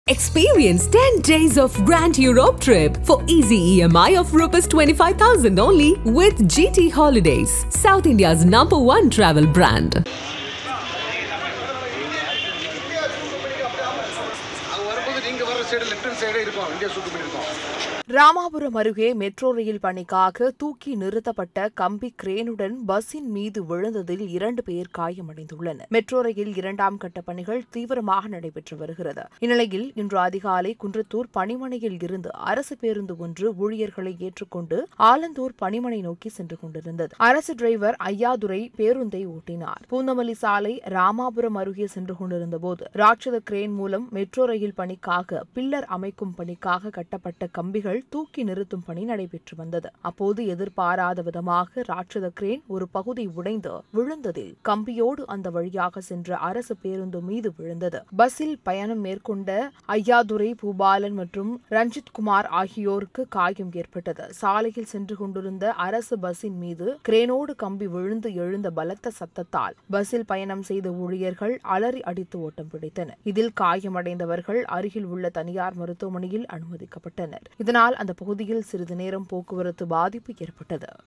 Experience 10 days of Grand Europe trip for easy EMI of Rs 25,000 only with GT Holidays, South India's number one travel brand. அது வரும்போது நீங்க வர side left சைடே இருக்கும் India சுட்டு பண்ணிருக்கோம் ராமாபுரம் அருகே மெட்ரோ ரயில் பணிக்காக தூக்கி நிறுத்தப்பட்ட கம்பி கிரேனுடன் பஸ்ஸின் மீது விழுந்ததில் இரண்டு பேர் காயமடைந்துள்ளனர் மெட்ரோ ரயில் இரண்டாம் கட்ட பணிகள் தீவிரமாக நடைபெற்று வருகிறது இந்நிலையில் இன்று அதிகாலை குன்றத்தூர் பணிமனையில் இருந்து அரசு பேருந்து ஒன்று ஊழியர்களை ஏற்றுக்கொண்டு ஆலந்தூர் பணிமனை நோக்கி சென்று கொண்டிருந்தது அரசு டிரைவர் ஐயாதுரை பேருந்தை ஓட்டினார் பூந்தமல்லி சாலை ராமாபுரம் அருகே சென்று கொண்டிருந்த போது ராட்சத கிரேன் மூலம் மெட்ரோ ரயில் பணிக்காக பில்லர் அமைக்கும் பணிக்காக கட்டப்பட்ட கம்பிகள் தூக்கி நிறுத்தும் பணி நடைபெற்று வந்தது அப்போது எதிர்பாராத விதமாக ராட்சத கிரேன் ஒரு பகுதி உடைந்து விழுந்ததில் கம்பியோடு அந்த வழியாக சென்ற அரசு பேருந்து மீது விழுந்தது பஸ்ஸில் பயணம் மேற்கொண்ட ஐயாதுரை பூபாலன் மற்றும் ரஞ்சித் குமார் ஆகியோருக்கு காயம் ஏற்பட்டது சாலையில் சென்று கொண்டிருந்த அரசு பஸ்ஸின் மீது கிரேனோடு கம்பி விழுந்து எழுந்த பலத்த சத்தத்தால் பஸ்ஸில் பயணம் செய்த ஊழியர்கள் அலறி அடித்து ஓட்டம் பிடித்தனர் இதில் காயமடைந்தவர்கள் அருகில் உள்ள தனியார் மருத்துவமனையில் அனுமதிக்கப்பட்டனர் இதனால் அந்த பகுதியில் சிறிது நேரம் போக்குவரத்து பாதிப்பு ஏற்பட்டது